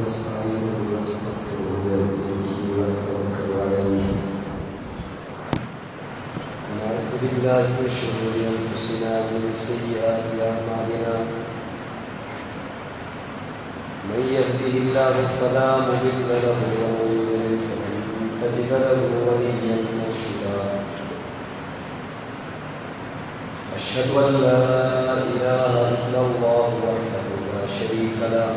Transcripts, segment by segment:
ونستعينه ونستغفره ونؤمن به ونتوكل عليه ونعوذ بالله من شرور انفسنا ومن سيئات اعمالنا من يهده الله فلا مضل له ومن يضلل فلن تجد له وليا مرشدا أشهد أن لا إله إلا الله وحده لا شريك له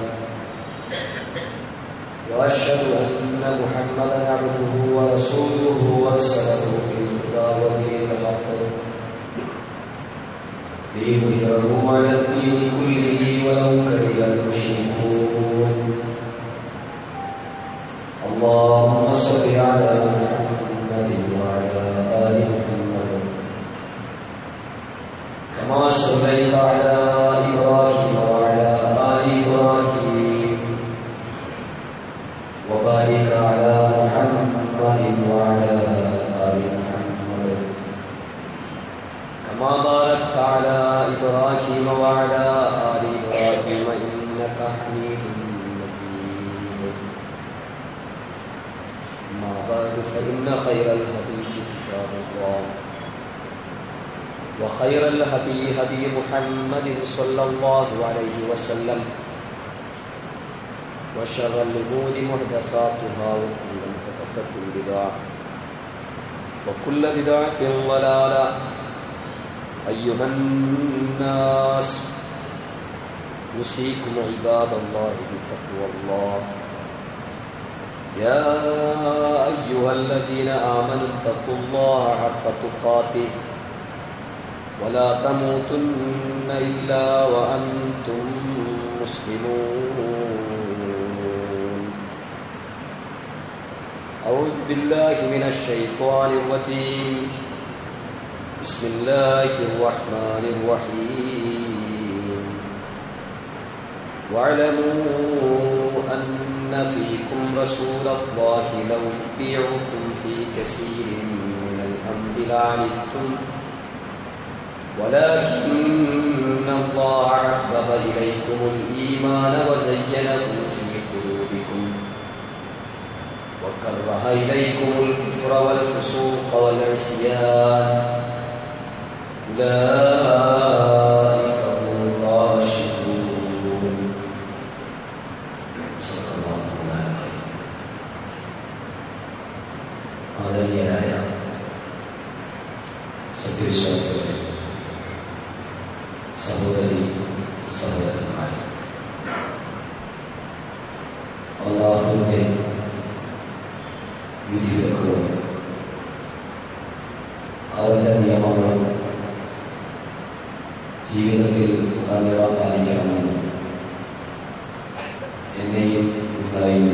وأشهد أن محمدا عبده ورسوله وأرسله بالهدى ودين الحق ليظهره على الدين كله ولو كره المشركون اللهم صل على محمد وعلى آل محمد كما صليت على إبراهيم وعلى آل إبراهيم وبارك على محمد وعلى آل محمد كما باركت على إبراهيم وعلى آل إبراهيم إنك حميد مجيد أما بعد فإن خير الحديث كتاب الله وخير الهدي هدي محمد صلى الله عليه وسلم وشر الأمور محدثاتها وكل محدثة بدعة وكل بدعة ضلالة أيها الناس أوصيكم عباد الله بتقوى الله يا أيها الذين آمنوا اتقوا الله حق تقاته ولا تموتن إلا وأنتم مسلمون أعوذ بالله من الشيطان الرجيم بسم الله الرحمن الرحيم واعلموا أن فيكم رسول الله لو يطيعكم في كثير من الأمر لعنتم ولكن الله حبب إليكم الإيمان وزينه في قلوبكم وكره إليكم الكفر والفسوق والعصيان أولئك هم الراشدون صلى الله عليه وسلم ആദരണീയരായ സത്യവിശ്വാസികളെ സഹോദരി സഹോദരന്മാർ അള്ളാഹുവിന്റെ വിധിവിലക്കുകളും അവരുടെ നിയമങ്ങളും ജീവിതത്തിൽ ഉടനീള പാലിക്കണമെന്ന് എന്നെയും നിങ്ങളെയും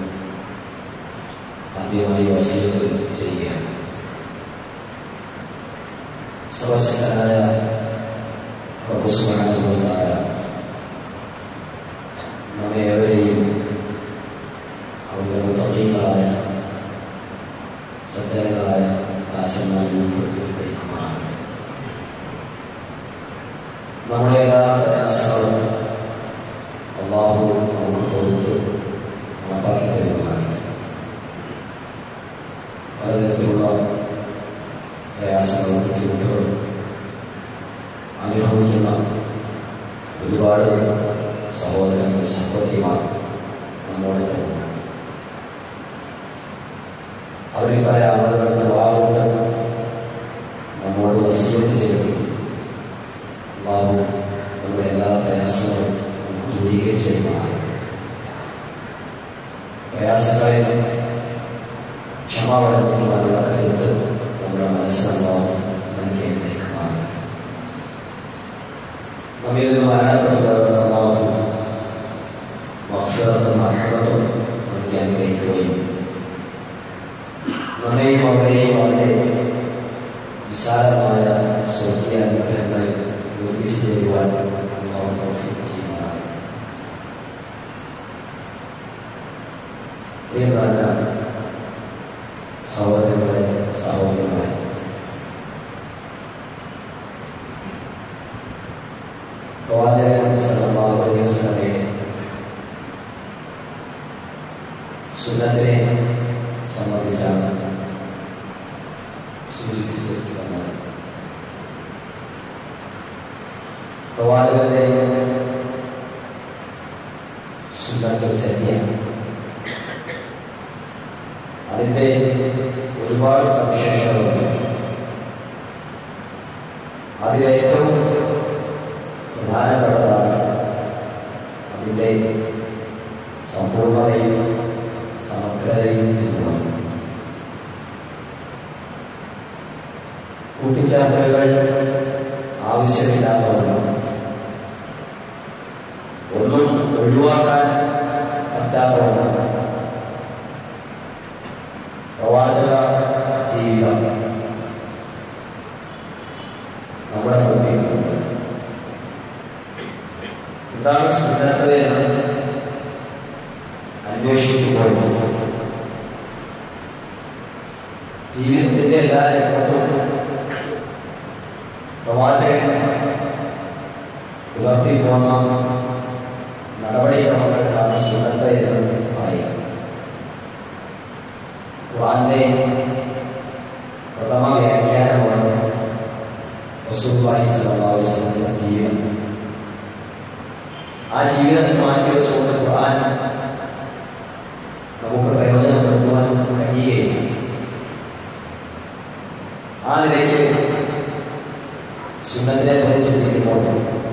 ആദ്യമായി വസീത് ചെയ്യുകയാണ് സർവശക്തനായ പ്രഭുസ്മരണായ നമ്മെ ഏവരെയും അവരുടെ മുതലീകളായ സജ്ജനങ്ങളായ ആശയങ്ങളിൽ ഉൾപ്പെടുത്തിയിരിക്കുന്നതാണ് നമ്മുടെ എല്ലാ പ്രയാസങ്ങളും അള്ളാഹു നമുക്ക് കൊടുത്ത് ഉറപ്പാക്കി തരുന്നതാണ് പലതരത്തിലുള്ള പ്രയാസങ്ങളും ബുദ്ധിമുട്ടുകളും അനുഭവിക്കുന്ന ഒരുപാട് സഹോദരങ്ങൾ സഹോദരിമാർ നമ്മോടൊപ്പം അവരിൽ പല ആളുകളുടെ വാവുകൊണ്ട് നമ്മോട് വസീയത്ത് ചെയ്തു വാവു നമ്മുടെ എല്ലാ പ്രയാസങ്ങളും നമുക്ക് ദൂരീകരിച്ചിരുന്നതാണ് പ്രയാസങ്ങളെ ക്ഷമാവടങ്ങുവാനുള്ള കരുത്ത് നമ്മുടെ മനസ്സിലുണ്ടാവും നൽകിയേക്കുന്നതാണ് നമ്മിൽ നിന്ന് മരണപ്പെട്ടവർക്ക് മക്സറത്തും അർഹതത്തും നൽകി അനുഗ്രഹിക്കുകയും നമ്മെയും അവരെയും വളരെ വിശാലമായ സ്വർഗീയ അനുഗ്രഹങ്ങളെ ഒരുമിച്ച് ചെയ്യുവാൻ ചെയ്യുന്നതാണ് പ്രിയപ്പെട്ട സഹോദരങ്ങളെ സഹോദരങ്ങളെ പ്രവാചകൻ സല്ലല്ലാഹു അലൈഹി വസല്ലമയെ സുന്നത്തിനെ സംബന്ധിച്ചാണ് സൂചിപ്പിച്ചിരിക്കുന്നത് പ്രവാചകന്റെ സുന്നത്ത് ചര്യ അതിന്റെ ഒരുപാട് സവിശേഷതകളുണ്ട് അതിലേറ്റവും പ്രധാനപ്പെട്ടതാണ് അതിന്റെ സമ്പൂർണതയും സമഗ്രതയും എന്നുള്ളത് കൂട്ടിച്ചേർക്കലുകൾ ആവശ്യമില്ലാത്തതാണ് ഒന്നും ഒഴിവാക്കാൻ പറ്റാത്തതാണ് പ്രവാചക ജീവിതം നമ്മുടെ മുമ്പിൽ എന്താണ് സുന്നത്ത് എന്ന് അന്വേഷിക്കുമ്പോൾ ജീവിതത്തിന്റെ എല്ലാ രംഗത്തും പ്രവാചകൻ പുലർത്തി പോന്ന നടപടിക്രമങ്ങൾക്കാണ് സുന്നത്ത് എന്ന് പറയുന്നത് ഖുർആന്റെ പ്രഥമ വ്യാഖ്യാനമാണ് റസൂലുള്ളാഹി സ്വല്ലല്ലാഹു അലൈഹി വസല്ലമയുടെ ജീവിതം ആ ജീവിതത്തിൽ മാറ്റിവെച്ചുകൊണ്ട് ഖുർആൻ നമുക്ക് പ്രയോജനപ്പെടുത്തുവാൻ കഴിയുകയില്ല ആ നിലയ്ക്ക് സുന്നത്തിനെ കുറിച്ച് ചിന്തിക്കുമ്പോൾ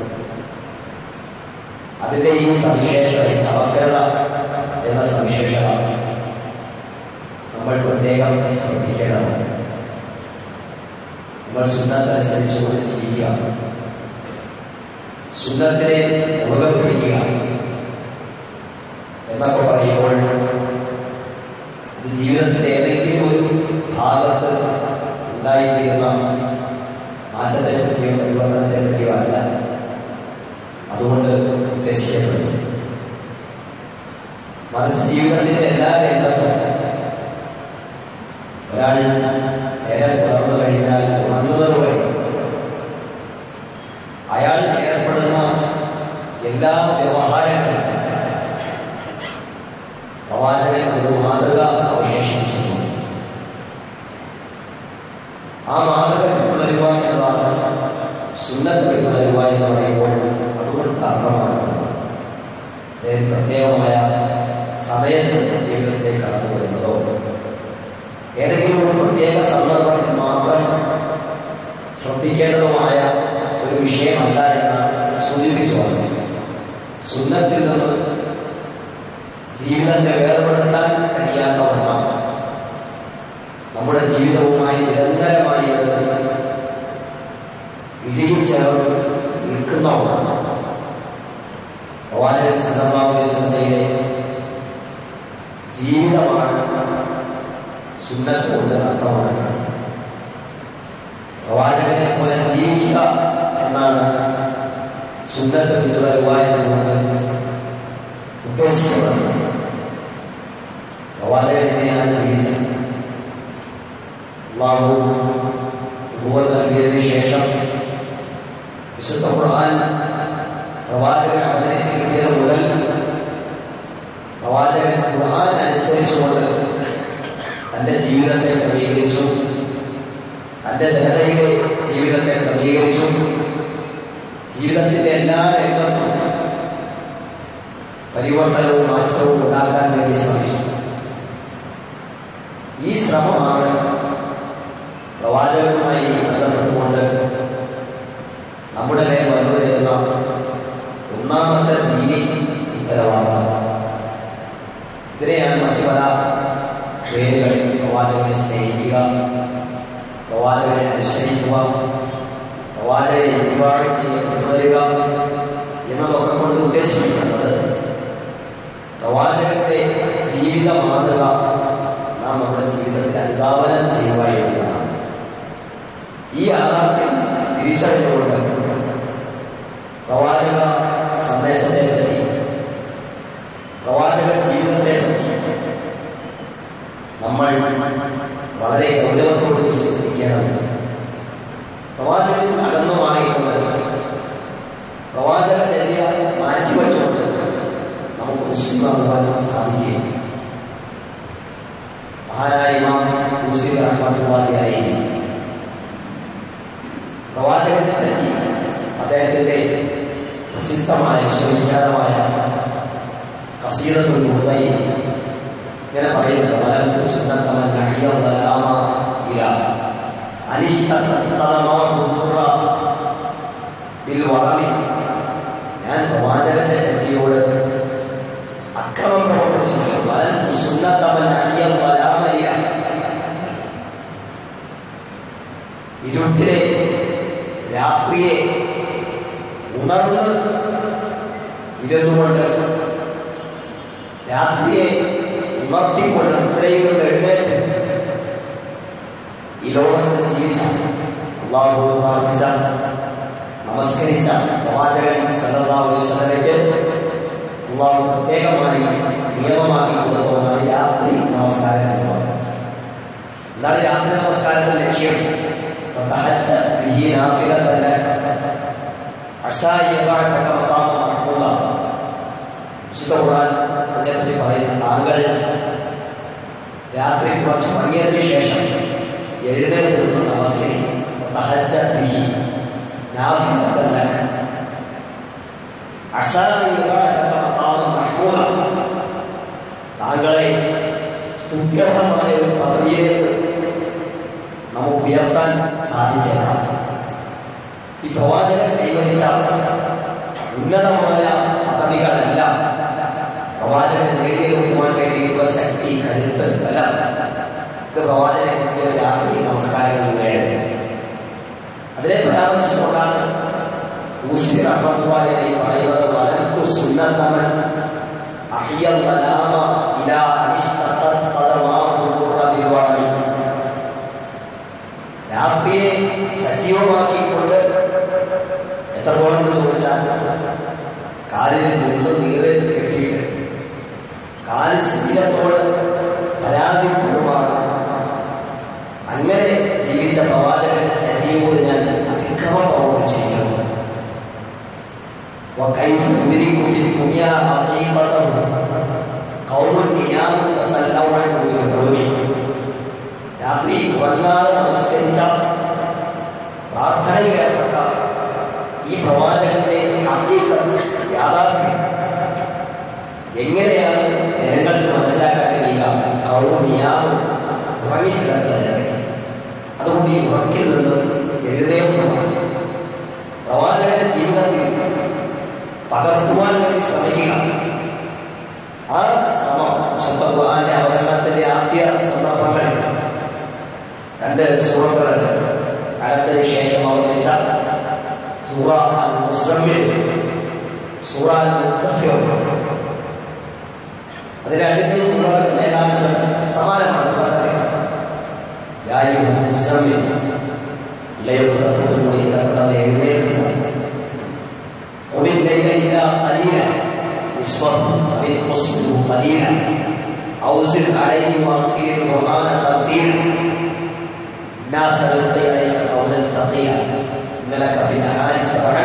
അതിന്റെ ഈ സവിശേഷത ഈ സമഗ്രത എന്ന സവിശേഷത നമ്മൾ പ്രത്യേകം ശ്രദ്ധിക്കേണ്ടതാണ് നമ്മൾ സുന്നത്തനുസരിച്ചുകൊണ്ട് ജീവിക്കുക സുന്നത്തിനെ മുറുകെ പിടിക്കുക എന്നൊക്കെ പറയുമ്പോൾ ഇത് ജീവിതത്തിന്റെ ഏതെങ്കിലും ഒരു ഭാഗത്ത് ഉണ്ടായിത്തീരുന്ന മാറ്റത്തെ പറ്റിയോ പരിവർത്തനത്തെ പറ്റിയോ അല്ല അതുകൊണ്ട് ഉദ്ദേശിക്കപ്പെടുന്നു മറിച്ച് ജീവിതത്തിന്റെ എല്ലാ രംഗത്തും ഒരാൾ നേരെ പുലർന്നു കഴിഞ്ഞാൽ ഉണർന്നതോടെ അയാൾ ഏർപ്പെടുന്ന എല്ലാ വ്യവഹാരങ്ങളും പ്രവാചകൻ ഒരു മാതൃക അവശേഷിച്ചിട്ടുണ്ട് ആ മാതൃക പിന്തുടരുക എന്നതാണ് സുന്നത്ത് പിന്തുടരുക എന്ന് പറയുമ്പോൾ അതുകൊണ്ട് അർത്ഥമാക്കുന്നത് അദ്ദേഹം പ്രത്യേകമായ സമയത്ത് ജീവിതത്തിലേക്ക് കടന്നു വരുന്നതോ ഏതെങ്കിലും ഒരു പ്രത്യേക സന്ദർഭത്തിൽ മാത്രം ശ്രദ്ധിക്കേണ്ടതുമായ ഒരു വിഷയമല്ല എന്ന് സൂചിപ്പിച്ചു വന്നു സുന്നത്തിൽ നിന്ന് ജീവിതത്തെ വേർപെടുത്താൻ കഴിയാത്ത ഒന്നാണ് നമ്മുടെ ജീവിതവുമായി നിരന്തരമായി അത് ഇഴയിൽ ചേർന്ന് നിൽക്കുന്ന ഒന്നാണ് പ്രവാചകൻ സന്ദർഭാവസ്ഥയിലെ ജീവിതമാണ് സുന്നത്ത് കൊണ്ട് അർത്ഥമാക്കുന്നത് പ്രവാചകനെ പോലെ ജീവിക്കുക എന്നാണ് സുന്നത്ത് പിന്തുടരുക എന്നുകൊണ്ട് ഉദ്ദേശിക്കുന്നത് പ്രവാചകൻ എങ്ങനെയാണ് ജീവിച്ചത് അള്ളാഹു രൂപ നൽകിയതിനു ശേഷം വിശുദ്ധ ഖുർആൻ പ്രവാചകൻ അവതരിച്ച് കിട്ടിയത് മുതൽ പ്രവാചകൻ ഖുർആൻ അനുസരിച്ചുകൊണ്ട് തന്റെ ജീവിതത്തെ ക്രമീകരിച്ചു തന്റെ ജനതയുടെ ജീവിതത്തെ ക്രമീകരിച്ചു ജീവിതത്തിന്റെ എല്ലാ രംഗത്തും പരിവർത്തനവും മാറ്റവും ഉണ്ടാക്കാൻ വേണ്ടി ശ്രമിച്ചു ഈ ശ്രമമാണ് പ്രവാചകനുമായി ബന്ധപ്പെട്ടുകൊണ്ട് നമ്മുടെ മേൽ വന്നു വരുന്ന ഒന്നാമത്തെ നീതി ഉത്തരവാദിത്തം ഇതിനെയാണ് മറ്റു പല പേരുകൾ പ്രവാചകനെ സ്നേഹിക്കുക പ്രവാചകനെ അനുസരിക്കുക പ്രവാചകനെ ഒരുപാട് ചെയ്യുക എന്നതൊക്കെ കൊണ്ട് ഉദ്ദേശിക്കുന്നത് പ്രവാചകന്റെ ജീവിത മാതൃക നാം നമ്മുടെ ജീവിതത്തിൽ അനുധാവനം ചെയ്യുക എന്നതാണ് ഈ യാഥാർത്ഥ്യം തിരിച്ചറിഞ്ഞുകൊണ്ട് പ്രവാചക സന്ദേശത്തെ പറ്റി പ്രവാചക ജീവിതത്തെ പറ്റി നമ്മൾ വളരെ ഗൗരവത്തോട് ചിന്തിക്കണം പ്രവാചകൻ അകന്നു മാറിക്കൊണ്ട് പ്രവാചക ചര്യ മാറ്റിവെച്ചുകൊണ്ട് നമുക്ക് മുസ്ലിമാകുവാൻ സാധിക്കുകയില്ല മഹാനായ ഇമാം മുസ്ലിം റഹ്മത്തുള്ളാഹി അലൈഹി പ്രവാചകനെ പറ്റി അദ്ദേഹത്തിന്റെ പ്രസിദ്ധമായ വിശ്വവിഖ്യാതമായ കസീദത്തുൽ മുഹൈ ഇങ്ങനെ പറയുന്നത് വലം സുന്നത്തമൻ നഹിയ വലാമ ഇല അനിഷ്ട തത്തമ മുറ ബിൽ വറമി ഞാൻ പ്രവാചകന്റെ ശക്തിയോട് അക്രമം പ്രവർത്തിച്ചിട്ടുണ്ട് വലം സുന്നത്തമൻ നഹിയ വലാമ ഇല ഇരുട്ടിലെ രാത്രിയെ ഉണർന്ന് ഇരുന്നുകൊണ്ട് രാത്രിയെ ഉണർത്തിക്കൊണ്ട് ഇത്രയും കൊണ്ട് എഴുന്നേറ്റ് ഈ ലോകത്ത് ജീവിച്ച അള്ളാഹു പ്രാർത്ഥിച്ച നമസ്കരിച്ച പ്രവാചകൻ സല്ലാസ്വലയ്ക്ക് അള്ളാഹു പ്രത്യേകമായി നിയമമാക്കി കൊടുക്കുന്നതാണ് രാത്രി നമസ്കാരം എന്ന് പറയുന്നത് എന്താണ് രാത്രി നമസ്കാരത്തിന്റെ ലക്ഷ്യം وتحجى به نافلة لك عسى أن يبعثك مقاما محمودا വിശുദ്ധ ഖുർആൻ അതിനെപ്പറ്റി പറയുന്ന താങ്കൾ രാത്രി കുറച്ച് മങ്ങിയതിനു ശേഷം എഴുന്നേറ്റ് നിന്ന് നമസ്കരിക്കും തഹജ്ജ ബിഹി നാഫിലത്തൻ ലക അസാ അൻ യബഅഥക മഖാമൻ മഹ്മൂദ താങ്കളെ സ്തുത്യർഹമായ ഒരു പദവിയിലേക്ക് നമുക്ക് ഉയർത്താൻ സാധിച്ചേക്കാം ഈ പ്രവാചകൻ കൈവരിച്ച ഉന്നതമായ പദവികളല്ല പ്രവാചകൻ നേടിയെടുക്കുവാൻ വേണ്ടിയിട്ടുള്ള ശക്തി കരുത്ത് അല്ല ഇത് പ്രവാചകൻ കിട്ടിയ രാത്രി നമസ്കാരങ്ങൾ വേണം അതിനെ പരാമർശിച്ചുകൊണ്ടാണ് ഊസി റഹ്മത്തുള്ളാഹി പറയുന്നത് വലത്തു സുന്നത്തമൻ അഹിയ മലാമ ഇലാ അനിഷ്ടത്തത് പദമാഹു ബിൽവാമി രാത്രിയെ സജീവമാക്കിക്കൊണ്ട് എത്രത്തോളം എന്ന് ചോദിച്ചാൽ കാലിന് മുമ്പ് നീറ് കെട്ടിയിട്ട് കാല് ശരീരത്തോട് പരാതിപ്പെടുമാണ് അങ്ങനെ ജീവിച്ച പ്രവാചകന്റെ ചര്യയോട് ഞാൻ അതിക്രമം പ്രവർത്തിച്ചിരിക്കുന്നു وكيف ندرك في الدنيا حقيقته قوم قيام تسلوا عنه بالقلوب രാത്രി ഉറങ്ങാതെ നമസ്കരിച്ച പ്രാർത്ഥനയിൽ ഏർപ്പെട്ട ഈ പ്രവാചകന്റെ ഹക്കീക്കത്ത് യാഥാർത്ഥ്യം എങ്ങനെയാണ് ജനങ്ങൾക്ക് മനസ്സിലാക്കാൻ കഴിയുക കൗണിയാവും ഉറങ്ങിക്കിടക്കുന്നത് അതുകൊണ്ട് ഈ ഉറക്കിൽ നിന്ന് എഴുതേണ്ടതാണ് പ്രവാചകന്റെ ജീവിതത്തിൽ പകർത്തുവാൻ വേണ്ടി ശ്രമിക്കുക ആ ശ്രമം ശുദ്ധ ഖുർആന്റെ അവതരണത്തിന്റെ ആദ്യ സന്ദർഭങ്ങളിൽ രണ്ട് സൂറത്തുകളുണ്ട് കാലത്തിന് ശേഷം അവതരിച്ച സൂറ അൽ മുസ്ലമിൽ സൂറ അൽ മുത്തഫിർ അതിൽ രണ്ടിൽ നിന്നുള്ള ഏകാംശം സമാനമാണ് യാ അയ്യുഹൽ മുസ്ലമിൽ ലയുദ്ധത്തോടുകൂടി കർത്താവ് എഴുന്നേൽക്കുക ومن الليل إلا قليلا نصفه أو انقصه قليلا أو زد عليه وأنقذ القرآن ترتيلا إنا سنلقي عليك قولا ثقيلا إن لك في النهار سبعا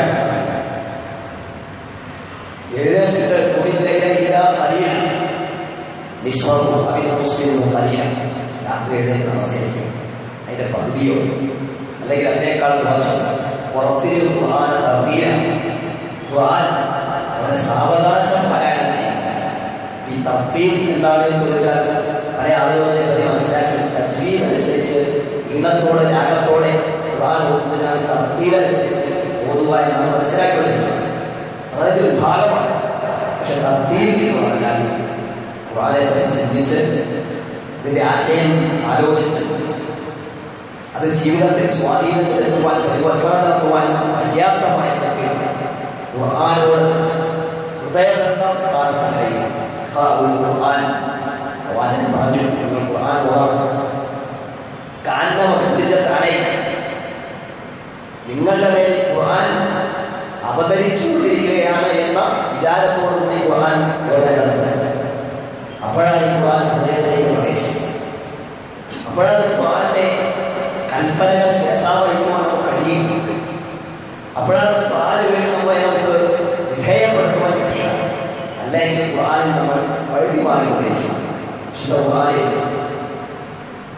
എഴുന്നേറ്റിട്ട് കുടിയില്ല കലിയ നിസ്വം അതിന് മുസ്ലിം കലിയ രാത്രി എഴുന്നേറ്റ് നമസ്കരിക്കും അതിന്റെ പകുതിയോ അല്ലെങ്കിൽ അതിനേക്കാൾ മോശം പുറത്തിരി ഖുർആൻ തർത്തീയ ഖുർആൻ വളരെ സാവകാശം പാരായണം ചെയ്യും ഈ തർത്തീൽ എന്താണെന്ന് ചോദിച്ചാൽ പല ആളുകളെ പറ്റി മനസ്സിലാക്കി തജ്വീദ് അനുസരിച്ച് ഈണത്തോടെ രാഗത്തോടെ ഖുർആൻ ഓതുന്നതിനാണ് തർത്തീൽ അനുസരിച്ച് ഓതുക എന്നാണ് മനസ്സിലാക്കി വെച്ചിട്ടുള്ളത് അതൊരു വിഭാഗമാണ് പക്ഷെ തർത്തീൽ എന്ന് പറഞ്ഞാൽ ഖുർആനെ പറ്റി ചിന്തിച്ച് ഇതിന്റെ ആശയം ആലോചിച്ച് അത് ജീവിതത്തിൽ സ്വാധീനം ചെലുത്തുവാൻ പരിവർത്തനം നടത്തുവാൻ പര്യാപ്തമായ തരത്തിൽ ഖുർആാനോട് ഹൃദയബന്ധം സ്ഥാപിച്ചു കഴിയും ഖുർആൻ ഖുർആൻ പറഞ്ഞു നിങ്ങൾ ഖുർആൻ ഓർമ്മ കാരണ വസ്തുതയെ നിങ്ങളുടെ മേൽ ഖുർആൻ അവതരിച്ചുകൊണ്ടിരിക്കുകയാണ് എന്ന വിചാരത്തോടുകൂടി ഖുർആൻ ഓരോ അപ്പോഴാണ് ഈ ഖുർആൻ ഹൃദയത്തിലേക്ക് പ്രവേശിക്കുന്നത് അപ്പോഴാണ് ഖുർആന്റെ കൽപ്പനകൾ ശേഷാവഹിക്കുവാൻ നമുക്ക് കഴിയും അപ്പോഴാണ് ഖുർആൻ കേൾക്കുമ്പോൾ നമുക്ക് വിധേയപ്പെടുത്തുവാൻ കഴിയുക അല്ലെങ്കിൽ ഖുർആനിൽ നമ്മൾ വഴുതി മാറിക്കൊണ്ടിരിക്കും വിശുദ്ധ ഖുർആനിൽ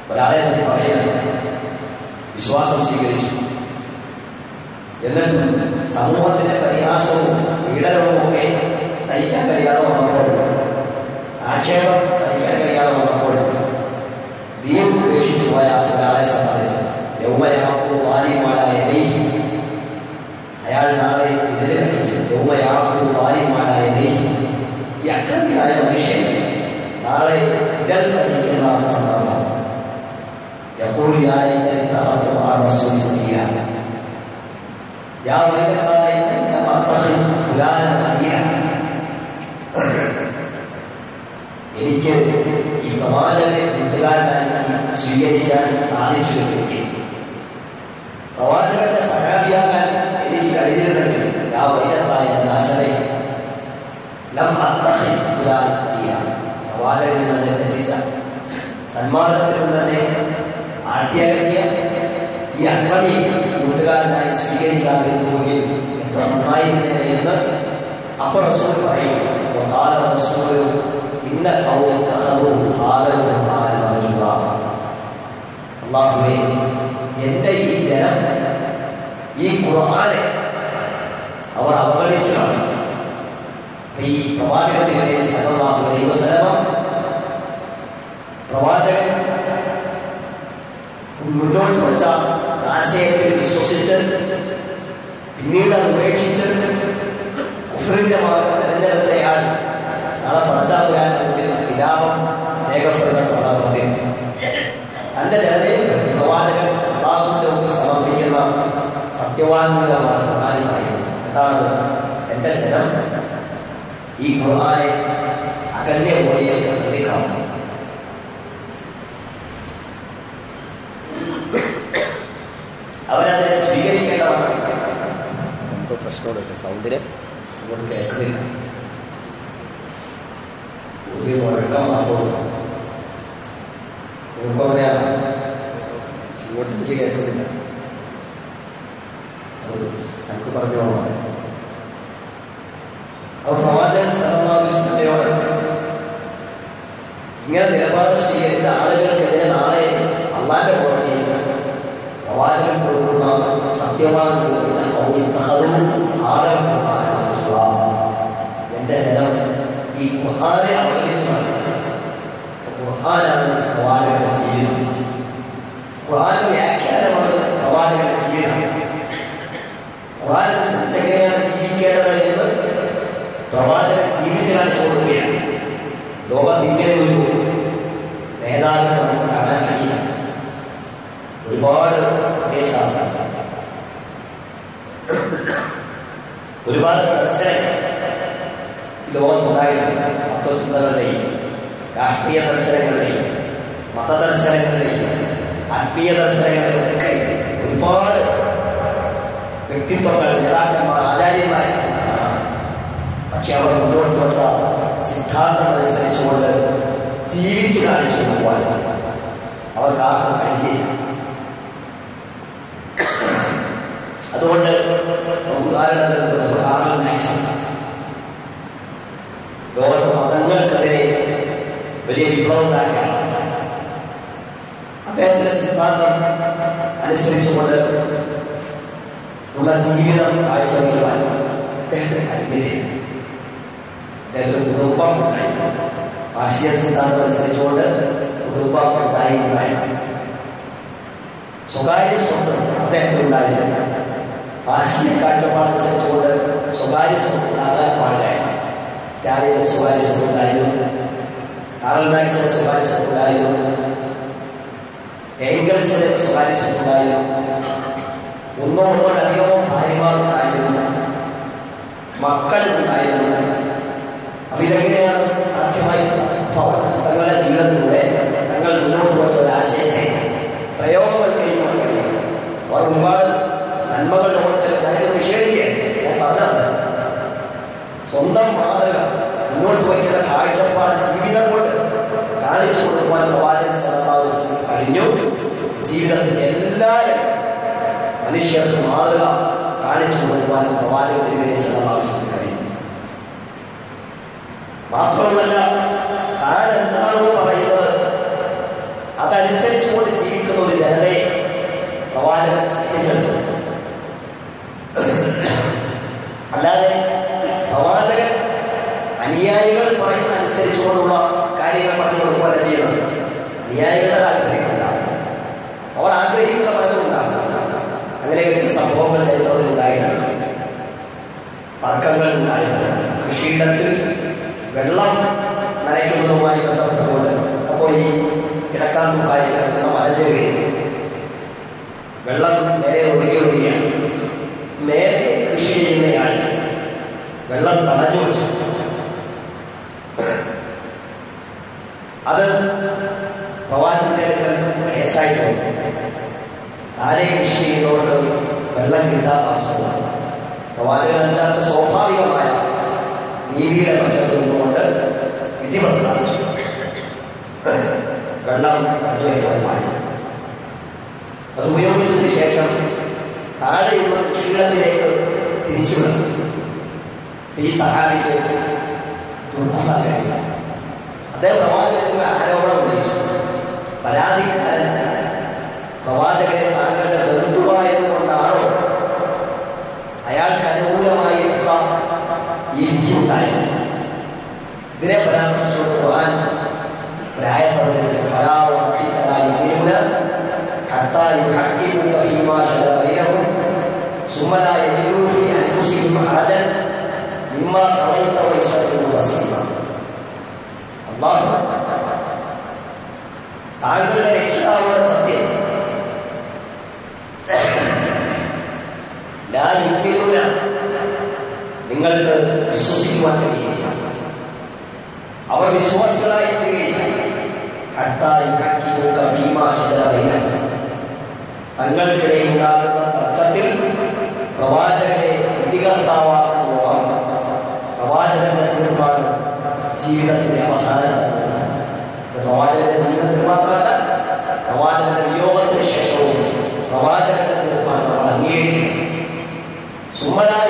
ഒരാളെ പറ്റി പറയുന്നത് വിശ്വാസം സ്വീകരിച്ചു എന്നിട്ടും സമൂഹത്തിന്റെ പരിഹാസവും പീഡനവും ഒക്കെ സഹിക്കാൻ കഴിയാതെ വന്നപ്പോൾ ആക്ഷേപം സഹിക്കാൻ കഴിയാതെ വന്നപ്പോൾ ദീൻ ഉപേക്ഷിച്ചു പോയ ഒരാളെ സംബന്ധിച്ച് യൗമയാക്കും വാലിമാരായ നെയ്ഹി അയാൾ നാളെ ഇതിനെ കഴിച്ചു യൗമയാക്കും വാലിമാരായ നെയ്ഹി ഈ അക്രമിയായ മനുഷ്യൻ നാളെ വിരൽ കഴിക്കുന്ന സന്ദർഭം يقول يا ليتني اتخذت مع الرسول سبيلا يا ويلتى ليتني لم اتخذ فلانا خليلا എനിക്ക് ഈ പ്രവാചകനെ കൂട്ടുകാരനായി സ്വീകരിക്കാൻ സാധിച്ചിരുന്നെങ്കിൽ പ്രവാചകന്റെ സഹാബിയാകാൻ എനിക്ക് കഴിഞ്ഞിരുന്നെങ്കിൽ ആ വൈദ്യമായ നാശനെ ലം അത്തഹി ഫുലാൻ ഖലീല പ്രവാചകനിൽ നിന്ന് തെറ്റിച്ച സന്മാർഗത്തിൽ തന്നെ ആദ്യകത്തിയ ഈ അക്രമി കൂട്ടുകാരനായി സ്വീകരിക്കാതിരുന്നുവെങ്കിൽ എത്ര നന്നായിരുന്നേനെ എന്ന് അപ്പോൾ റസൂൽ പറയും وقال الرسول إن قوم اتخذوا هذا القرآن مهجورا അള്ളാഹുവേ എന്റെ ഈ ജനം ഈ ഖുർആനെ അവർ അവഗണിച്ചാണ് ഈ പ്രവാചകന്റെ സലമാഹു അലൈഹി വസല്ലം പ്രവാചകൻ മുന്നോട്ട് വെച്ച ആശയത്തിൽ വിശ്വസിച്ച് പിന്നീട് അത് ഉപേക്ഷിച്ച് കുഫറിന്റെ മാർഗം തെരഞ്ഞെടുത്തയാൾ നാളെ പടച്ചാപ്പുരാൻ മുമ്പിൽ വിലാപം രേഖപ്പെടുന്ന സന്ദർഭത്തിൽ തന്റെ ജനതയെ പ്രവാചകൻ അള്ളാഹുവിന്റെ മുമ്പിൽ സമർപ്പിക്കുന്ന സത്യവാൻമൂലമാണ് ഖുർആാനിൽ പറയുന്നത് എന്താണ് എന്റെ ജനം ഈ ഖുർആാനെ അകല്യ പോലെ പ്രതിക്കാവുന്നു അവരതിനെ സ്വീകരിക്കേണ്ടവരാണ് എന്തോ പ്രശ്നമുണ്ട് സൗണ്ടിന് അങ്ങോട്ട് കേൾക്കുന്നില്ല ഒരു മുഴക്കം മാത്രം മുഴുവനെയാണ് ഇങ്ങോട്ട് എനിക്ക് കേൾക്കുന്നില്ല അത് ശങ്കു പറഞ്ഞോളാം അപ്പൊ പ്രവാചകൻ സലമാവിഷ്ണയോട് ഇങ്ങനെ നിലപാട് സ്വീകരിച്ച ആളുകൾക്കെതിരെ നാളെ അള്ളാന്റെ പുറമെ പ്രവാചകൻ കൊടുക്കുന്ന സത്യവാൻ എന്റെ ജനം ഈ ഖുർആാനെ അവതരിച്ചാണ് ഖുർആാനാണ് പ്രവാചകന്റെ ജീവിതം ഖുർആാന വ്യാഖ്യാനമാണ് പ്രവാചകന്റെ ജീവിതം ഖുർആൻ സഞ്ചകയാണ് ജീവിക്കേണ്ടത് എന്ന് പ്രവാചകൻ ജീവിച്ചു കാണിച്ചു കൊടുക്കുകയാണ് ലോകം ഇങ്ങനെ ഒരു നേതാവിനെ നമുക്ക് കാണാൻ കഴിയില്ല ഒരുപാട് ദേശാണ് ഒരുപാട് ദർശനങ്ങൾ ലോകത്തുണ്ടായിരുന്നു തത്വചിന്തകളുടെയും രാഷ്ട്രീയ ദർശനങ്ങളുടെയും മതദർശനങ്ങളുടെയും ആത്മീയ ദർശനങ്ങളുടെയും ഒക്കെ ഒരുപാട് വ്യക്തിത്വങ്ങൾ നേതാക്കന്മാർ ആചാര്യന്മാരെ പക്ഷെ അവർ മുന്നോട്ട് വച്ച സിദ്ധാന്തം അനുസരിച്ചുകൊണ്ട് ജീവിച്ചു കാണിച്ചു പോകുവാൻ അവർക്ക് ആർക്കും കഴിയില്ല അതുകൊണ്ട് ഉദാഹരണത്തിന് കാർൽ മാക്സ് ലോകത്ത് മതങ്ങൾക്കെതിരെ വലിയ വിപ്ലവം ഉണ്ടാക്കിയാണ് അദ്ദേഹത്തിന്റെ സിദ്ധാന്തം അനുസരിച്ചുകൊണ്ട് ഉള്ള ജീവിതം കാഴ്ചവെക്കുവാൻ അദ്ദേഹത്തിന് കഴിയില്ല അദ്ദേഹത്തിന് കുടുംബം ഉണ്ടായി ഭാഷ്യ സിദ്ധാന്തം അനുസരിച്ചുകൊണ്ട് കുടുംബം ഉണ്ടായി ഉണ്ടായി സ്വകാര്യ സ്വന്തം അദ്ദേഹത്തിന് ഉണ്ടായിരുന്നു ഭാഷ്യ കാഴ്ചപ്പാടനുസരിച്ചുകൊണ്ട് സ്വകാര്യ സ്വന്തം ഉണ്ടാകാൻ പാടില്ല സ്റ്റാലിന് സ്വകാര്യ സ്വന്തം ഉണ്ടായിരുന്നു കാറൽ മാക്സിന് സ്വകാര്യ സ്വന്തം ഉണ്ടായിരുന്നു ഏംഗൽസിന് സ്വകാര്യ സ്വന്തം ഉണ്ടായിരുന്നു ഒന്നോ ഒന്നോടധികമോ ഭാര്യമാരുണ്ടായിരുന്നു മക്കൾ ഉണ്ടായിരുന്നു അപ്പൊ ഇതെങ്ങനെയാണ് സാധ്യമായി തങ്ങളുടെ ജീവിതത്തിലൂടെ തങ്ങൾ മുന്നോട്ട് വെച്ച ഒരു ആശയത്തെ പ്രയോഗവൽക്കരിക്കുവാൻ കഴിയും അവർ ഒരുപാട് നന്മകൾ ലോകത്തിൽ ചരിത്രം നിഷേധിക്കുക ഞാൻ പറഞ്ഞത് സ്വന്തം മാതൃക മുന്നോട്ട് വയ്ക്കുന്ന കാഴ്ചപ്പാട് ജീവിതം കൊണ്ട് കാണിച്ചു കൊടുക്കുവാൻ പ്രവാചകൻ സലഹാവശ്യം കഴിഞ്ഞു ജീവിതത്തിന്റെ എല്ലാ മനുഷ്യർക്ക് മാതൃക കാണിച്ചു കൊടുക്കുവാൻ പ്രവാചകത്തിന് സലഹാവശ്യം കഴിഞ്ഞു മാത്രമല്ല താൻ എന്താണോ പറയുന്നത് അതനുസരിച്ചുകൊണ്ട് ജീവിക്കുന്ന ഒരു ജനതയെ പ്രവാചകൻ സൃഷ്ടിച്ചെടുത്തു അല്ലാതെ പ്രവാചകൻ അനുയായികൾ പറയുന്ന അനുസരിച്ചുകൊണ്ടുള്ള കാര്യങ്ങൾ പറഞ്ഞു കൊടുക്കുകയല്ല ചെയ്യുന്നത് അനുയായികളുടെ താല്പര്യമുണ്ടാകും അവർ ആഗ്രഹിക്കുന്ന പലതുണ്ടാകും അങ്ങനെയൊക്കെ ചില സംഭവങ്ങൾ ചരിത്രത്തിൽ ഉണ്ടായിട്ടുണ്ട് തർക്കങ്ങൾ ഉണ്ടായിട്ടുണ്ട് കൃഷിയിടത്തിൽ വെള്ളം നനയ്ക്കുന്നതുമായി ബന്ധപ്പെട്ടുകൊണ്ട് അപ്പോൾ ഈ കിടക്കാൻ തൂക്കായി കിടക്കുന്ന മലഞ്ചെവി വെള്ളം നേരെ ഒഴുകി ഒഴുകിയാണ് നേരെ കൃഷി ചെയ്യുന്നയാൾ വെള്ളം തടഞ്ഞു വെച്ചു അത് പ്രവാചകന്റെ അടുക്കൽ കേസായി പോയി താനെ കൃഷി ചെയ്യുന്നവർക്ക് വെള്ളം കിട്ടാൻ അവസരമാണ് പ്രവാചകൻ അതിനകത്ത് സ്വാഭാവികമായ നീതിയുടെ പക്ഷത്ത് നിന്നുകൊണ്ട് വിധി പ്രസ്താവിച്ചു വെള്ളം കണ്ടുവയ്ക്കാനുമായി അത് ഉപയോഗിച്ചതിന് ശേഷം താഴെയുള്ള കൃഷിയിടത്തിലേക്ക് തിരിച്ചുവിടും ഈ സഹായിച്ച് തുറക്കാൻ കഴിയില്ല അദ്ദേഹം പ്രവാചകന് ആരോപണം ഉന്നയിച്ചു പരാതിക്കാരൻ പ്രവാചകനെ താങ്കളുടെ ബന്ധുവായതുകൊണ്ടാണോ അയാൾക്ക് അനുകൂലമായിട്ടുള്ള ഈ വിധി ഉണ്ടായത് ഇതിനെ പരാമർശിച്ചുകൊണ്ട് ഖുർആൻ പ്രായ പറഞ്ഞിട്ട് ഫലാവർത്തിക്കലായി حتى يحكموا فيما شجر بينهم ثم لا يجدوا في انفسهم حرجا مما قضيت ويسلموا تسليما അള്ളാഹു താങ്കളുടെ രക്ഷിതാവുടെ സത്യം ലാലിപ്പിക്കുന്ന നിങ്ങൾക്ക് വിശ്വസിക്കുവാൻ കഴിയില്ല അവർ വിശ്വാസികളായി തീരുകയില്ല ഹത്തായി ഹക്കിമുക്ക ഫീമാ ശജറബൈന തങ്ങൾക്കിടയിൽ ഉണ്ടാകുന്ന തർക്കത്തിൽ പ്രവാചകനെ പ്രതികർത്താവാക്കുവാൻ പ്രവാചകന്റെ തീർപ്പാണ് ജീവിതത്തിന്റെ അവസാനം പ്രവാചകന്റെ ജീവിതത്തിൽ മാത്രമല്ല പ്രവാചകന്റെ വിയോഗത്തിന് ശേഷവും പ്രവാചകന്റെ തീർപ്പാണ് നമ്മൾ അംഗീകരിക്കുന്നത് സുമനായ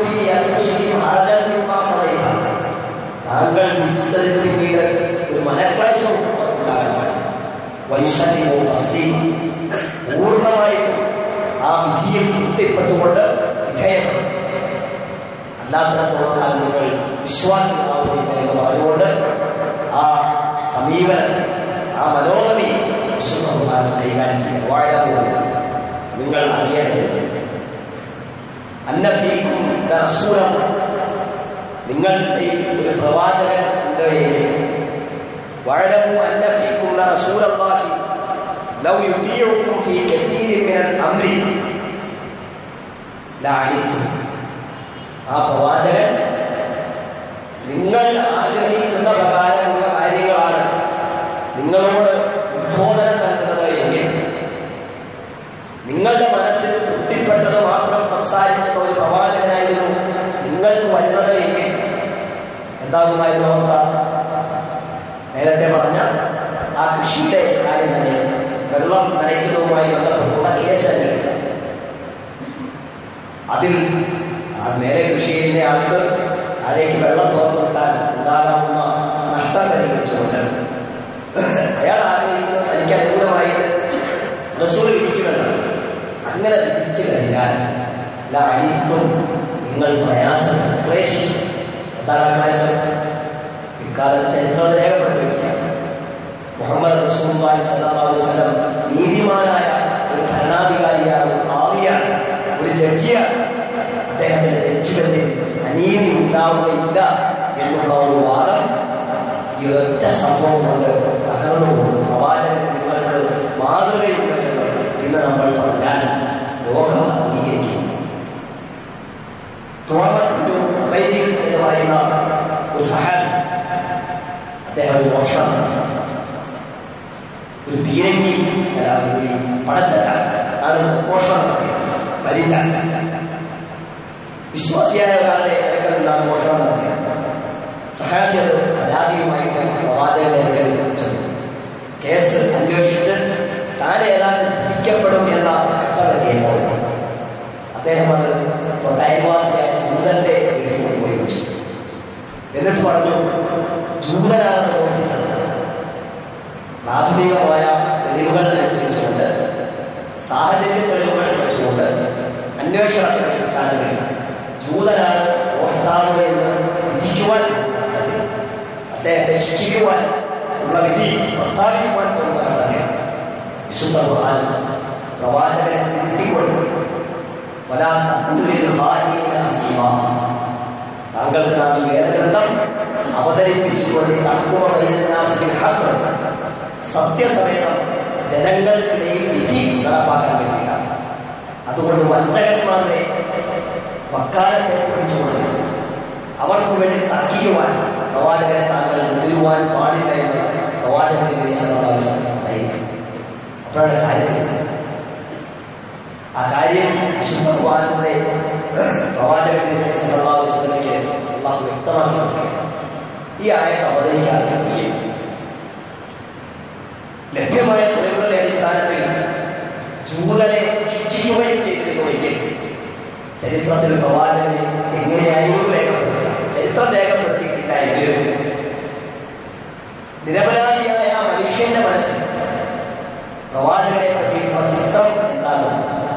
താങ്കൾ വിളിച്ചതിന് പിന്നീട് ഒരു മനക്ലേശം ഉണ്ടാകാൻ പാടില്ല വൈശാലിയോ അസ്ഥീമ പൂർണ്ണമായിട്ടും ആ വിധിയിൽ തൃപ്തിപ്പെട്ടുകൊണ്ട് വിധേയപ്പെടും അല്ലാത്തടത്തോളം നിങ്ങൾ വിശ്വാസികളാവുന്നില്ല എന്ന് പറഞ്ഞുകൊണ്ട് ആ സമീപനം ആ മനോഗതി വിശുദ്ധ കൈകാര്യം ചെയ്യാൻ വാഴാൻ നിങ്ങൾ അറിയേണ്ടത് അന്നഫീക്കും റസൂലം നിങ്ങളുടെ ഒരു പ്രവാചകൻ ഉണ്ട് എങ്കിൽ വഴലവും അന്നഫീക്കും റസൂലല്ലാഹി ലൗ യുതീഉക്കും ഫീ കസീരിൻ മിനൽ അംരി ലഅനിത്തും ആ പ്രവാചകൻ നിങ്ങൾ ആഗ്രഹിക്കുന്ന പ്രകാരമുള്ള കാര്യങ്ങളാണ് നിങ്ങളോട് ഉദ്ബോധനം നൽകുന്നത് എങ്കിൽ നിങ്ങളുടെ മനസ്സിൽ തൃപ്തിപ്പെട്ടത് മാത്രം സംസാരിക്കുന്ന ഒരു പ്രവാചകനായിരുന്നു നിങ്ങൾക്ക് വരുന്നത് എങ്കിൽ എന്താകുമായിരുന്നു അവസ്ഥ നേരത്തെ പറഞ്ഞ ആ കൃഷിയുടെ കാര്യം തന്നെ വെള്ളം നനയ്ക്കുന്നതുമായി ബന്ധപ്പെട്ടുള്ള കേസ് അന്വേഷിച്ച അതിൽ ആ നേരെ കൃഷി ചെയ്യുന്ന ആൾക്ക് താഴേക്ക് വെള്ളം തുറന്നു വിട്ടാൽ ഉണ്ടാകാവുന്ന നഷ്ടം പരിഗണിച്ചുകൊണ്ട് അയാൾ ആഗ്രഹിക്കുന്നത് തനിക്ക് അനുകൂലമായിട്ട് റസൂൽ വിധിക്കുന്നുണ്ട് അങ്ങനെ വിധിച്ചു കഴിഞ്ഞാൽ ലായിരിക്കും നിങ്ങൾ പ്രയാസം ക്ലേശിക്കും എന്താണ് ആ ക്ലേശം ഇക്കാലത്ത് ചരിത്രം രേഖപ്പെടുത്തിയിരിക്കുക മുഹമ്മദ് റസൂലുള്ളാഹി സ്വല്ലല്ലാഹു അലൈഹി വസല്ലം നീതിമാനായ ഒരു ഭരണാധികാരിയാണ് കാവിയാണ് ഒരു ജഡ്ജിയാണ് അദ്ദേഹത്തിന്റെ ജഡ്ജികളിൽ അനീതി ഉണ്ടാവുകയില്ല എന്നുള്ള ഒരു വാദം ഈ ഒറ്റ സംഭവം കൊണ്ട് തകർന്നുകൊണ്ട് പ്രവാചകൻ നിങ്ങൾക്ക് മാതൃകയുണ്ട് എന്ന് ഇന്ന് നമ്മൾ പറഞ്ഞാൽ ലോകം അംഗീകരിക്കും എന്ന് പറയുന്ന ഒരു സഹാബി അദ്ദേഹം ഒരു മോഷണം നടത്തി. ഒരു പീരങ്കി അല്ല ഒരു പടച്ചല്ല ആണ് മോഷണം നടത്തി പരിച വിശ്വാസിയായ ഒരാളുടെ അടുക്കലുണ്ടാകുന്ന മോഷണം നടത്തിയത് സഹാബി അത് പരാതിയുമായിട്ട് പ്രവാചകന്റെ അടുക്കൽ ചെന്നു കേസ് അന്വേഷിച്ച് താൻ ഏതാണ്ട് പിടിക്കപ്പെടും എന്ന ഘട്ടമെത്തിയപ്പോൾ അദ്ദേഹം അത് തൊട്ട് അയൽവാസിയായ ജൂതന്റെ വീട്ടിൽ കൊണ്ടുപോയി വെച്ചു എന്നിട്ട് പറഞ്ഞു ജൂതനാണെന്ന് ഓർത്തിച്ചത് പ്രാഥമികമായ തെളിവുകൾ അനുസരിച്ചുകൊണ്ട് സാഹചര്യ തെളിവുകൾ വെച്ചുകൊണ്ട് അന്വേഷണത്തിന്റെ അടിസ്ഥാനത്തിൽ ജൂതനാണ് മോഷ്ടാവ് എന്ന് വിധിക്കുവാൻ അദ്ദേഹത്തെ ശിക്ഷിക്കുവാൻ ഉള്ള വിധി പ്രസ്താവിക്കുവാൻ പോകുന്നതാണ് അദ്ദേഹം വിശുദ്ധ ഖുർആൻ പ്രവാചകനെ തിരുത്തിക്കൊണ്ട് വലാ തഖൂലിൽ ഖായിന അസീമ താങ്കൾക്ക് നാം ഈ വേദഗ്രന്ഥം അവതരിപ്പിച്ചുകൊണ്ട് തക്കുവ ബൈനന്നാസിൽ ഹഖ് സത്യസമയം ജനങ്ങൾക്കിടയിൽ വിധി നടപ്പാക്കാൻ വേണ്ടിയാണ് അതുകൊണ്ട് വഞ്ചകന്മാരെ വക്കാലത്തെ പിടിച്ചുകൊണ്ട് അവർക്ക് വേണ്ടി തർക്കിക്കുവാൻ പ്രവാചകനെ താങ്കൾ മുതിരുവാൻ പാടില്ല എന്ന് പ്രവാചകന്റെ സമാവേശം അപ്പോഴാണ് കാര്യം ആ കാര്യം വിശുദ്ധ ഖുർആനിലെ പ്രവാചകന്റെ സമാവേശത്തിലേക്ക് അള്ളാഹു വ്യക്തമാക്കി ഈ ആയത്ത് അവതരിക്കാൻ കഴിയും ലഭ്യമായ തെളിവുകളുടെ അടിസ്ഥാനത്തിൽ ജൂതനെ ശിക്ഷിക്കുകയും ചെയ്തിരുന്നുവെങ്കിൽ ചരിത്രത്തിൽ പ്രവാചകനെ എങ്ങനെയായിരുന്നു രേഖപ്പെടുത്തുക ചരിത്രം രേഖപ്പെടുത്തിയിട്ടില്ല എങ്കിലും നിരപരാധിയായ ആ മനുഷ്യന്റെ മനസ്സിൽ പ്രവാചകനെ പറ്റിയുള്ള ചിത്രം എന്താകും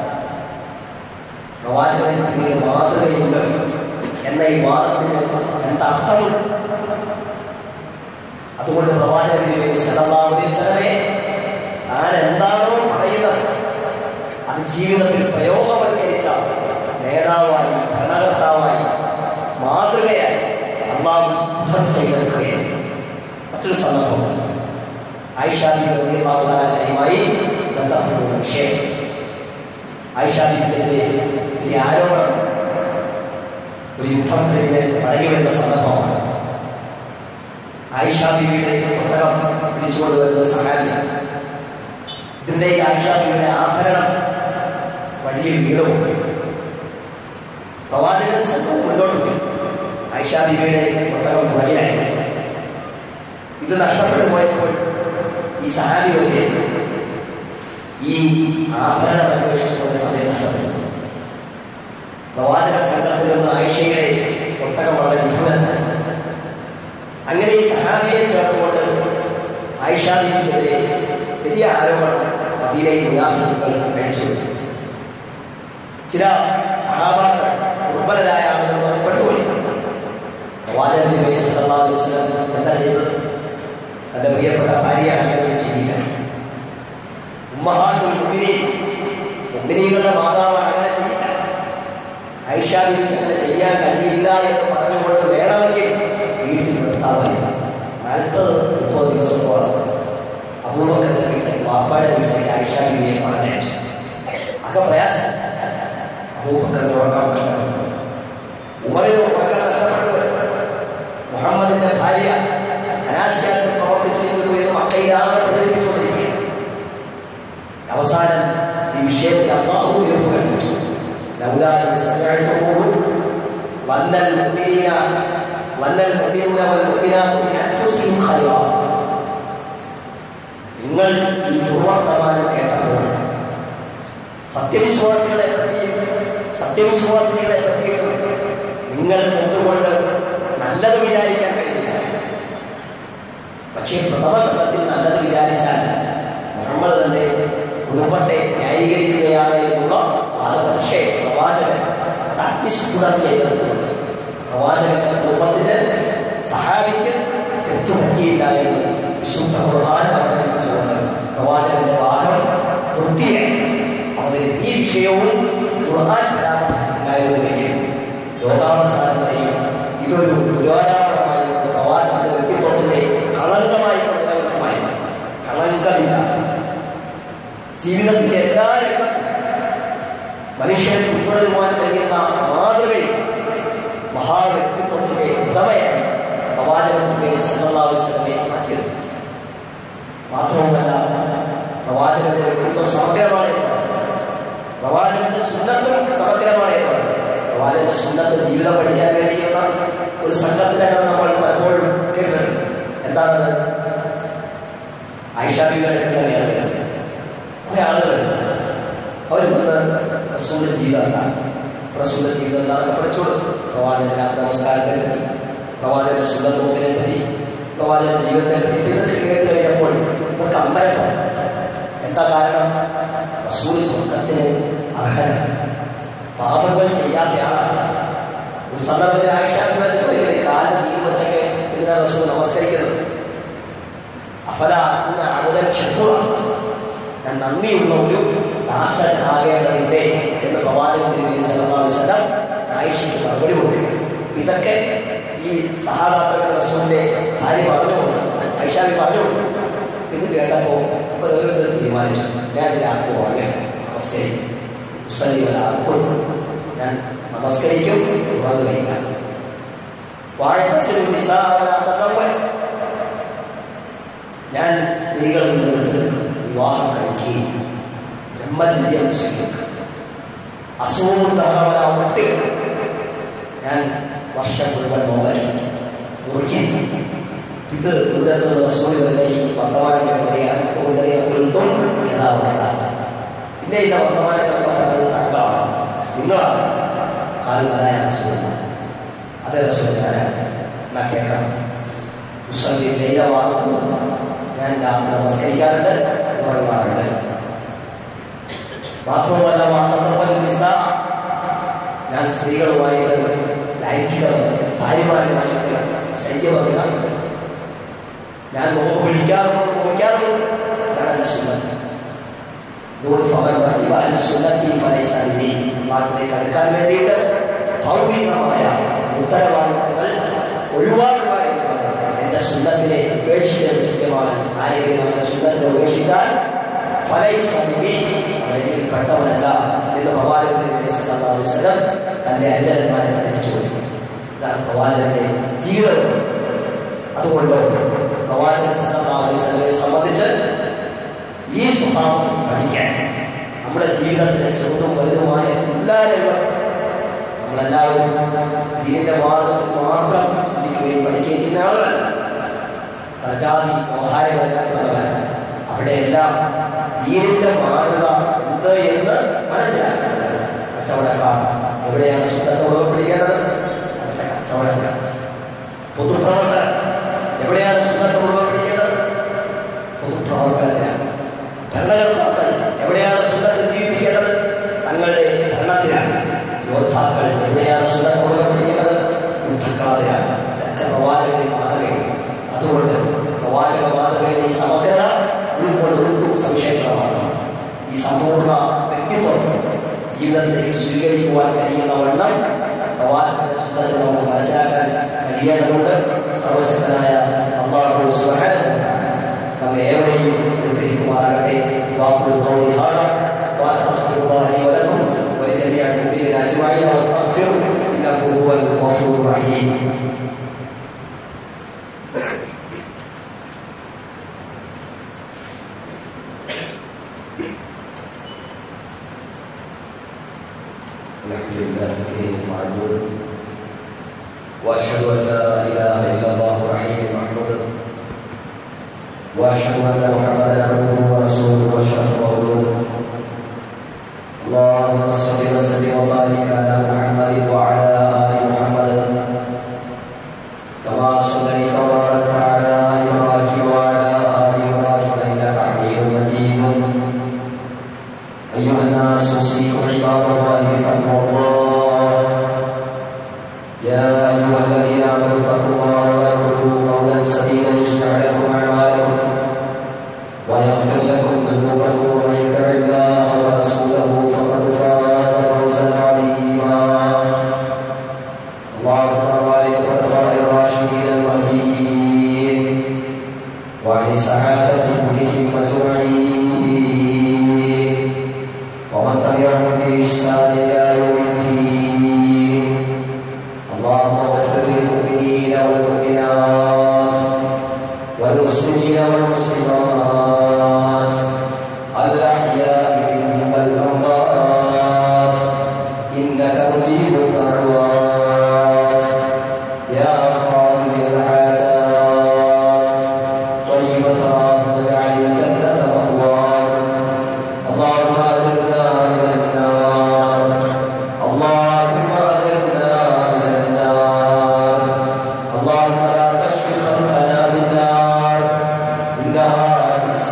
പ്രവാചകനെ പറ്റിയ മാതൃകയുണ്ട് എന്ന ഈ വാദത്തിന് എന്തർത്ഥമുണ്ട് അതുകൊണ്ട് പ്രവാചകന്റെ സലമാവലീശ്വരനെ താൻ എന്താണോ പറയുന്നത് അത് ജീവിതത്തിൽ പ്രയോഗവൽക്കരിച്ച നേതാവായി ഭരണകർത്താവായി മാതൃകയായി അള്ളാഹു ശുദ്ധം ചെയ്തെടുക്കുകയാണ് മറ്റൊരു സന്ദർഭം ഐഷാബിയുമായി ബന്ധപ്പെടുന്ന വിഷയം ഐഷാബിന്റെ വലിയ ആരോപണം ഒരു യുദ്ധം കഴിഞ്ഞ് മടങ്ങി വരുന്ന സന്ദർഭമാണ് ആയിഷാബിയുടെ പുസ്തകം പിടിച്ചുകൊണ്ടുവരുന്ന സഹാബി ഇതിന്റെ ഈ ആയിഷാബിയുടെ ആഭരണം വഴിയിൽ വീണുപോയി പ്രവാചകൻ സംഘം മുന്നോട്ട് പോയി ആയിഷാബിയുടെ പുസ്തകം വഴിയായി ഇത് നഷ്ടപ്പെട്ടു പോയപ്പോൾ ഈ സഹാബി വരെ ഈ ആഭരണം അന്വേഷിച്ചുകൊണ്ട് സമയം നഷ്ടപ്പെട്ടു പ്രവാചക സംഘത്തിൽ നിന്ന് ആയിഷയുടെ പുസ്തകം വളരെ വിഫലമായി അങ്ങനെ ഈ സഹാബിയെ ചേർത്തുകൊണ്ട് ആയിഷാദിക്കെതിരെ വലിയ ആരോപണം മദീനയിൽ മുനാഫിക്കുകൾ കഴിച്ചു ചില സഹാബാക്കൾ ദുർബലരായ ആളുകൾ പെട്ടുപോയി പ്രവാചകന്റെ സല്ലാസ്ലം എന്താ ചെയ്തത് തന്റെ പ്രിയപ്പെട്ട ഭാര്യയാണ് അങ്ങനെ ചെയ്യില്ല ഉമ്മഹാത്തുൽ മുമ്പിനി മുമ്പിനികളുടെ മാതാവാണ് അങ്ങനെ ചെയ്യില്ല ഐഷാദിക്ക് അങ്ങനെ ചെയ്യാൻ കഴിയില്ല എന്ന് പറഞ്ഞുകൊണ്ട് വേണമെങ്കിൽ വീട്ടിൽ നിർത്താമല്ല നാൽപ്പത് മുപ്പത് ദിവസത്തോളം അബൂബക്കറിന്റെ വീട്ടിലേക്ക് വാപ്പായുടെ വീട്ടിലേക്ക് ഐഷാദിയെ പറഞ്ഞയച്ചു അതൊക്കെ പ്രയാസം അബൂബക്കറിന് ഉറക്കാൻ പറ്റില്ല ഉമറിന് ഉറക്കാൻ നഷ്ടപ്പെട്ടു മുഹമ്മദിന്റെ ഭാര്യ അനാശ്വാസം പ്രവർത്തിച്ചിരുന്നു എന്ന് മക്കയിലാണ് പ്രചരിപ്പിച്ചുകൊണ്ടിരിക്കുകയാണ് അവസാനം ഈ വിഷയത്തിൽ അള്ളാഹു തീർപ്പ് കൽപ്പിച്ചു ലൗലാൻ സമയത്തോടും വന്നൽ മുഅ്മിനീന വന്നൽ മുഅ്മിനൂന വൽ മുഅ്മിനാത്തു ബി അൻഫുസിഹിം ഖൈറാ നിങ്ങൾ ഈ ദുർവർത്തമാനം കേട്ടപ്പോൾ സത്യവിശ്വാസികളെ പറ്റിയും സത്യവിശ്വാസികളെ പറ്റിയും നിങ്ങൾ എന്തുകൊണ്ട് നല്ലത് വിചാരിക്കാൻ കഴിയില്ല പക്ഷേ പ്രഥമ ഘട്ടത്തിൽ നല്ലത് വിചാരിച്ചാൽ മുഹമ്മദ് തന്റെ കുടുംബത്തെ ന്യായീകരിക്കുകയാണ് എന്നുള്ള വാദം പക്ഷേ പ്രവാചകൻ അത് അഗ്നിസ്ഫുടം ചെയ്തിട്ടുണ്ട് പ്രവാചകന്റെ കുടുംബത്തിന് സഹാബിക്ക് തെറ്റു പറ്റിയില്ല എന്ന് വിശുദ്ധ ഖുർആൻ അവതരിപ്പിച്ചുകൊണ്ട് പ്രവാചകന്റെ വാദം വൃത്തിയായി അവതരി ഈ വിഷയവും ഖുർആൻ പരാമർശിച്ചില്ലായിരുന്നുവെങ്കിൽ ലോകാവസാനമായി ഇതൊരു പുരോഗമനമായി പ്രവാചകന്റെ വ്യക്തിത്വത്തിന്റെ കളങ്കമായി നിലനിൽക്കുമായി കളങ്കമില്ല ജീവിതത്തിന്റെ എല്ലാ രംഗത്തും മനുഷ്യൻ ഉൾപ്പെടുത്തുവാൻ കഴിയുന്ന മാതൃകയിൽ മഹാവ്യക്തിത്വത്തിന്റെ ഉടമയായി പ്രവാചകന്റെ സല്ലാസ്വലമെ മാറ്റിയത് മാത്രവുമല്ല പ്രവാചകന്റെ വ്യക്തിത്വം സമഗ്രമാണ് പ്രവാചകന്റെ സുന്നത്തും സമഗ്രമാണ് പ്രവാചകന്റെ സുന്നത്ത് ജീവിതം പഠിക്കാൻ കഴിയുന്ന ഒരു സംഘത്തിലാണ് നമ്മൾ പലപ്പോഴും കേട്ടിട്ടുണ്ട് എന്താണ് ആയിഷാബികളെ തന്നെയാണ് കുറെ ആളുകൾ അവർ വന്ന് റസൂലിന്റെ ജീവിതം എന്താണ് റസൂലിന്റെ ജീവിതം എന്താണെന്ന് പഠിച്ചു കൊടുത്തു പ്രവാചകന്റെ നമസ്കാരത്തെ പറ്റി പ്രവാചകന്റെ സുഖത്തോത്തിനെ പറ്റി പ്രവാചകന്റെ ജീവിതത്തെ പറ്റി ഇതൊക്കെ കേട്ട് കഴിഞ്ഞപ്പോൾ ഇതൊക്കെ അമ്പലമാണ് എന്താ കാരണം റസൂൽ സ്വർഗത്തിന് അർഹനാണ് പാപങ്ങൾ ചെയ്യാത്ത ആളാണ് ഒരു സന്ദർഭത്തിൽ ആയിഷാക്കുന്നത് കാലം നീ വെച്ചൊക്കെ ഇതിനെ റസൂൽ നമസ്കരിക്കുന്നത് അഫല അമുതൽ ക്ഷത്രുവ ഞാൻ നന്ദിയുള്ള ഒരു ദാസനാകേണ്ടതിന്റെ എന്ന് പ്രവാചകൻ സലമാവിശലം ആയിഷയ്ക്ക് മറുപടി കൊടുക്കുക ഇതൊക്കെ ഈ സഹാബാക്കളുടെ റസൂലിന്റെ ഭാര്യ പറഞ്ഞു കൊടുത്തു ഐഷാബി പറഞ്ഞു കൊടുത്തു ഇത് കേട്ടപ്പോ ഇപ്പൊ ഓരോരുത്തർ തീരുമാനിച്ചു ഞാൻ രാത്രി ഉറങ്ങണം നമസ്കരിക്കും മുസ്ലിം ഞാൻ നമസ്കരിക്കും ഉറങ്ങു കഴിക്കാം വാഴസിലും നിസാവലാസംവദിച്ചു ഞാൻ സ്ത്രീകളിൽ നിന്ന് വിവാഹം കഴിക്കുകയും ബ്രഹ്മചര്യം സ്വീകരിക്കും അസുഖമുണ്ടാകാൻ കുട്ടികൾ ഞാൻ വർഷം മുഴുവൻ നോക്കാൻ മുറുക്കി ഇത് ഉദരത്തിലുള്ള സൂര്യന്റെ ഈ വർത്തമാനങ്ങൾ പറയാൻ ഉദരയെ കുറിച്ചും യഥാർത്ഥ ഇന്ന ഇന്ന വർത്തമാനങ്ങൾ പറയുന്നത് താങ്കളാണ് നിങ്ങളാണ് കാൽ പറയാൻ സൂര്യൻ അതേ സൂര്യൻ എന്നാ കേൾക്കണം മുസ്ലിം ദൈവമാകുന്നു ഞാൻ രാത്രി നമസ്കരിക്കാറുണ്ട് ഉറങ്ങാറുണ്ട് മാത്രമല്ല മാസസമ്പന്നിസ ഞാൻ സ്ത്രീകളുമായിട്ട് ലൈംഗിക ഭാര്യമാരുമായിട്ട് ശല്യമറിയാറുണ്ട് ഞാൻ നോക്ക് വിളിക്കാറുണ്ട് നോക്കാറുണ്ട് അതാണ് സുന്നത്ത് ഇതുകൊണ്ട് ഫവൻ പ്രതിപാലൻ സുന്നത്തി ഫലൈസി മാർഗത്തെ കടക്കാൻ വേണ്ടിയിട്ട് ഭൗതികമായ ഉത്തരവാദിത്തങ്ങൾ ഒഴിവാക്കുക എന്റെ സുന്നത്തിനെ ഉപേക്ഷിച്ചത് തുല്യമാണ് ആരെങ്കിലും അവന്റെ സുന്നത്തിനെ ഉപേക്ഷിച്ചാൽ ഫലൈസമിൽ പെട്ടവനല്ല എന്ന് പ്രവാചകൻ തന്റെ അജരന്മാരെ പഠിപ്പിച്ചു ഇതാണ് പ്രവാചകന്റെ ജീവിതം അതുകൊണ്ട് പ്രവാചകൻ സല്ലാസ്ലമെ സംബന്ധിച്ച് ഈ സ്വഭാവം പഠിക്കാൻ നമ്മുടെ ജീവിതത്തിലെ ചെറുതും വലുതുമായ എല്ലാ രംഗത്തും നമ്മളെല്ലാവരും ദീനിന്റെ മാർഗം മാത്രം ചിന്തിക്കുകയും പഠിക്കുകയും ചെയ്യുന്ന ആളുകളല്ല പ്രജാതി മോഹാരങ്ങളാണ് അവിടെയെല്ലാം ദീനിന്റെ മാറുക എന്ത് എന്ന് മനസ്സിലാക്കുന്നത് കച്ചവടക്കാർ എവിടെയാണ് ശുദ്ധത്തെ ഉറപ്പിടിക്കേണ്ടത് അവരുടെ കച്ചവടക്കാർ പൊതുപ്രവർത്തകർ എവിടെയാണ് ശുദ്ധത്തെ ഉറപ്പിടിക്കേണ്ടത് പൊതുപ്രവർത്തനത്തിലാണ് ഭരണകർത്താക്കൾ എവിടെയാണ് ശുദ്ധത്തെ ജീവിപ്പിക്കേണ്ടത് തങ്ങളുടെ ഭരണത്തിലാണ് യോദ്ധാക്കൾ എവിടെയാണ് ശുദ്ധത്തെ ഉറപ്പിടിക്കേണ്ടത് യുദ്ധക്കാരെയാണ് ഇതൊക്കെ പ്രവാചകനെ മാറുകയാണ് അതുകൊണ്ട് പ്രവാചക മാതൃകയിലെ ഈ സമഗ്രത ഉൾക്കൊണ്ട് ഉൾക്കും സവിശേഷമാണ് ഈ സമ്പൂർണ്ണ വ്യക്തിത്വം ജീവിതത്തിലേക്ക് സ്വീകരിക്കുവാൻ കഴിയുന്ന വണ്ണം പ്രവാചകന്റെ സുന്ദരത്തെ നമുക്ക് മനസ്സിലാക്കാൻ കഴിയേണ്ടതുണ്ട് സർവശക്തനായ അള്ളാഹു സുബ്ഹാനഹു നമ്മെ ഏവരെയും അനുഗ്രഹിക്കുമാറാകട്ടെ വാക്കുകൾ قولي هذا واستغفر الله لي ولكم ولجميع المؤمنين اجمعين واستغفره انه هو الغفور الرحيم الحمد لله الكريم المعبود واشهد ان لا اله الا الله وحيد محمود واشهد ان محمدا عبده ورسوله واشرف قوله اللهم صل وسلم وبارك على محمد وعلى ال محمد كما صليت وباركت على ابراهيم وعلى ال ابراهيم انك حميد مجيد أيها الناس أوصيكم عباد الله بتقوى الله يا أيها الذين آمنوا اتقوا الله وقولوا قولا سديدا يصلح لكم أعمالكم ويغفر لكم ذنوبكم ومن يطع الله ورسوله فقد فاز فوزا عظيما اللهم بارك خلفاء الراشدين المهديين وعن الصحابة كلهم أجمعين ومن تبعهم بإحسان إلى يوم الدين اللهم اغفر للمؤمنين والمؤمنات والمسلمين والمسلمات الأحياء منهم والأموات إنك مجيب الدعوات يا قاضي الحاجات طيب ثواب واجعل الجنة مأواك اللهم أجرنا من النار اللهم أجرنا من النار اللهم لا تشفي خلقنا بالنار إنها بئس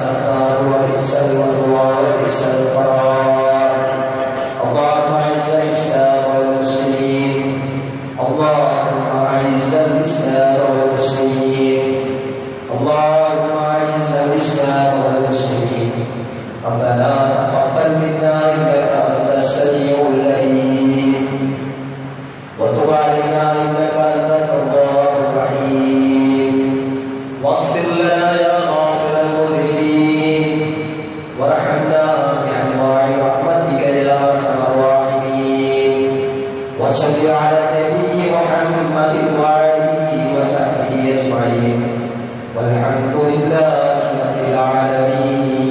الإسلام والمسلمين اللهم أعز الإسلام والمسلمين ربنا تقبل منا إنك أنت السميع العليم وتب علينا إنك أنت التواب الرحيم واغفر لنا يا غافر المذنبين وارحمنا بأنواع رحمتك يا أرحم الراحمين وصل على النبي محمد وآله وصحبه أجمعين والحمد لله رب العالمين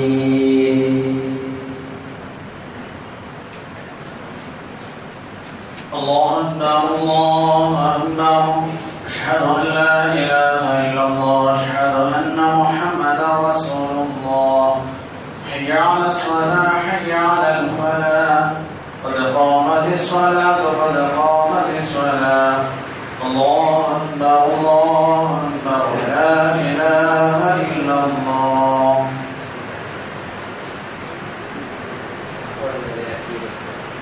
الله أكبر الله أكبر أشهد أن لا إله إلا الله أشهد أن محمدا رسول الله حي على الصلاة حي على الفلاح قد قامت الصلاة قد قامت الصلاة الله أكبر الله أكبر لا إله إلا الله